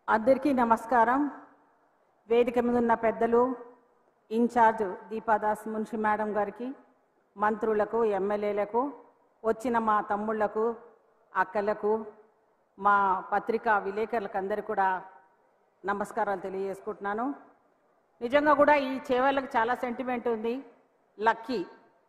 అందరికీ నమస్కారం వేదిక మీద ఉన్న పెద్దలు ఇన్ఛార్జ్ దీపాదాస్ మున్షి మేడం గారికి మంత్రులకు ఎమ్మెల్యేలకు వచ్చిన మా తమ్ముళ్లకు అక్కలకు మా పత్రికా విలేకరులకు అందరికీ కూడా నమస్కారాలు తెలియజేసుకుంటున్నాను నిజంగా కూడా ఈ చేవళ్ళకి చాలా సెంటిమెంట్ ఉంది లక్కీ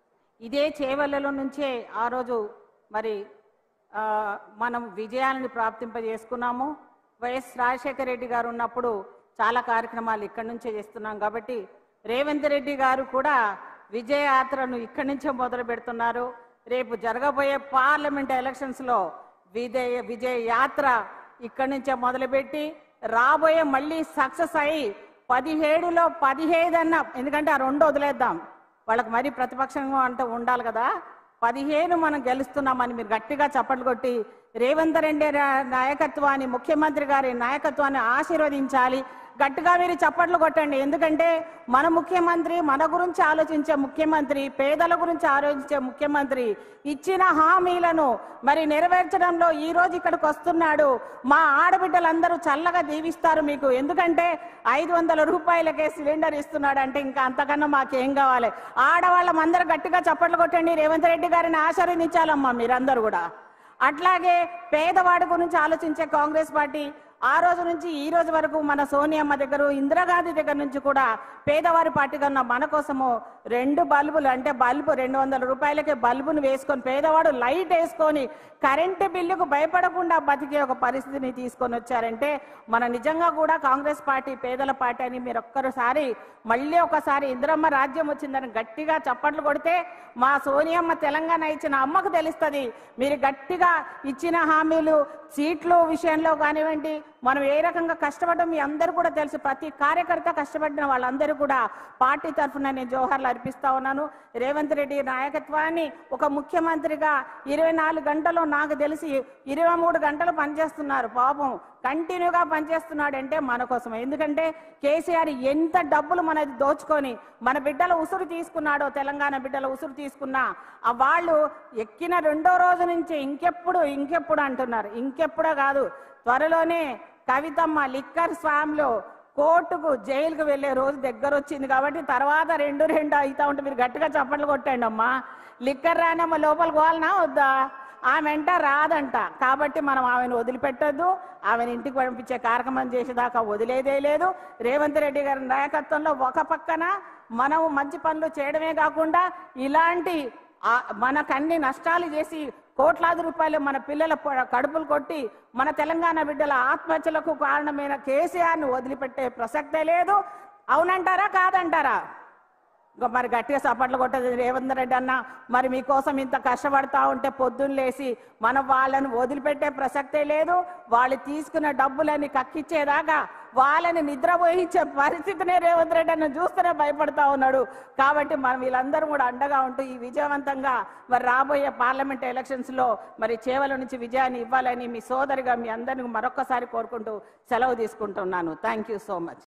ఇదే చేవలలో నుంచే ఆ రోజు మరి ఆ, మనం విజయాలను ప్రాప్తింపజేసుకున్నాము వైఎస్ రాజశేఖర రెడ్డి గారు ఉన్నప్పుడు చాలా కార్యక్రమాలు ఇక్కడి నుంచే చేస్తున్నాం కాబట్టి రేవంత్ రెడ్డి గారు కూడా విజయయాత్రను ఇక్కడి నుంచే మొదలు పెడుతున్నారు రేపు జరగబోయే పార్లమెంట్ ఎలక్షన్స్లో విజయ విజయ యాత్ర ఇక్కడి నుంచే మొదలుపెట్టి రాబోయే మళ్ళీ సక్సెస్ అయ్యి పదిహేడులో పదిహేడు అన్న ఎందుకంటే ఆ రెండు వదిలేద్దాం వాళ్ళకి మరీ ప్రతిపక్షంగా అంటే ఉండాలి కదా పదిహేను మనం గెలుస్తున్నామని మీరు గట్టిగా చప్పట్లు కొట్టి రేవంత్ రెడ్డి రా- నాయకత్వాన్ని ముఖ్యమంత్రి గారి నాయకత్వాన్ని ఆశీర్వదించాలి గట్టిగా మీరు చప్పట్లు కొట్టండి ఎందుకంటే మన ముఖ్యమంత్రి మన గురించి ఆలోచించే ముఖ్యమంత్రి పేదల గురించి ఆలోచించే ముఖ్యమంత్రి ఇచ్చిన హామీలను మరి నెరవేర్చడంలో ఈ రోజు ఇక్కడికి వస్తున్నాడు మా ఆడబిడ్డలందరూ చల్లగా దీవిస్తారు మీకు ఎందుకంటే ఐదు వందల రూపాయలకే సిలిండర్ ఇస్తున్నాడు అంటే ఇంకా అంతకన్నా మాకేం కావాలి ఆడవాళ్ళం అందరూ గట్టిగా చప్పట్లు కొట్టండి రేవంత్ రెడ్డి గారిని ఆశీర్వదించాలమ్మా మీరందరూ కూడా అట్లాగే పేదవాడి గురించి ఆలోచించే కాంగ్రెస్ పార్టీ ఆ రోజు నుంచి ఈ రోజు వరకు మన సోనియమ్మ దగ్గర ఇందిరాగాంధీ దగ్గర నుంచి కూడా పేదవారి పార్టీ కన్నా మన కోసము రెండు బల్బులు అంటే బల్బు రెండు వందల రూపాయలకి బల్బును వేసుకొని పేదవాడు లైట్ వేసుకొని కరెంటు బిల్లుకు భయపడకుండా బతికే ఒక పరిస్థితిని తీసుకొని వచ్చారంటే మన నిజంగా కూడా కాంగ్రెస్ పార్టీ పేదల పార్టీ అని మీరు ఒక్కసారి మళ్ళీ ఒకసారి ఇందిరమ్మ రాజ్యం వచ్చిందని గట్టిగా చప్పట్లు కొడితే మా సోనియమ్మ తెలంగాణ ఇచ్చిన అమ్మకు తెలుస్తుంది మీరు గట్టిగా ఇచ్చిన హామీలు సీట్లు విషయంలో కానివ్వండి మనం ఏ రకంగా కష్టపడడం మీ అందరూ కూడా తెలుసు ప్రతి కార్యకర్త కష్టపడిన వాళ్ళందరూ కూడా పార్టీ తరఫున నేను జోహార్లు అర్పిస్తా ఉన్నాను రేవంత్ రెడ్డి నాయకత్వాన్ని ఒక ముఖ్యమంత్రిగా ఇరవై నాలుగు గంటలు నాకు తెలిసి ఇరవై మూడు గంటలు పనిచేస్తున్నారు పాపం కంటిన్యూగా పనిచేస్తున్నాడు అంటే మన కోసం ఎందుకంటే కేసీఆర్ ఎంత డబ్బులు మనది దోచుకొని మన బిడ్డల ఉసురు తీసుకున్నాడో తెలంగాణ బిడ్డల ఉసురు తీసుకున్నా ఆ వాళ్ళు ఎక్కిన రెండో రోజు నుంచి ఇంకెప్పుడు ఇంకెప్పుడు అంటున్నారు ఇంకెప్పుడో కాదు త్వరలోనే కవితమ్మ లిక్కర్ స్వామ్లో కోర్టుకు జైలుకు వెళ్లే రోజు దగ్గర వచ్చింది కాబట్టి తర్వాత రెండు రెండు అవుతా ఉంటే మీరు గట్టిగా చప్పట్లు కొట్టండి అమ్మా లిక్కర్ రానమ్మ లోపలికి పోవాలనా వద్దా ఆమె వెంట రాదంట కాబట్టి మనం ఆమెను వదిలిపెట్టొద్దు ఆమెను ఇంటికి పంపించే కార్యక్రమం చేసేదాకా వదిలేదే లేదు రేవంత్ రెడ్డి గారి నాయకత్వంలో ఒక పక్కన మనం మంచి పనులు చేయడమే కాకుండా ఇలాంటి ఆ- మనకన్ని నష్టాలు చేసి కోట్లాది రూపాయలు మన పిల్లల పొ- కడుపులు కొట్టి మన తెలంగాణ బిడ్డల ఆత్మహత్యలకు కారణమైన కేసీఆర్ను వదిలిపెట్టే ప్రసక్తే లేదు అవునంటారా కాదంటారా ఇంకా మరి గట్టిగా సపట్లు కొట్టదు రేవంత్ రెడ్డి అన్న మరి మీకోసం ఇంత కష్టపడతా ఉంటే పొద్దున్న లేసి మనం వాళ్ళని వదిలిపెట్టే ప్రసక్తే లేదు వాళ్ళు తీసుకున్న డబ్బులని కక్కిచ్చేదాకా వాళ్ళని నిద్రపోయించే పరిస్థితినే రేవంత్ రెడ్డి అన్న చూస్తేనే భయపడతా ఉన్నాడు కాబట్టి మనం వీళ్ళందరూ కూడా అండగా ఉంటూ ఈ విజయవంతంగా మరి రాబోయే పార్లమెంట్ ఎలక్షన్స్ లో మరి చేవల నుంచి విజయాన్ని ఇవ్వాలని మీ సోదరిగా మీ అందరిని మరొక్కసారి కోరుకుంటూ సెలవు తీసుకుంటున్నాను థ్యాంక్ యూ సో మచ్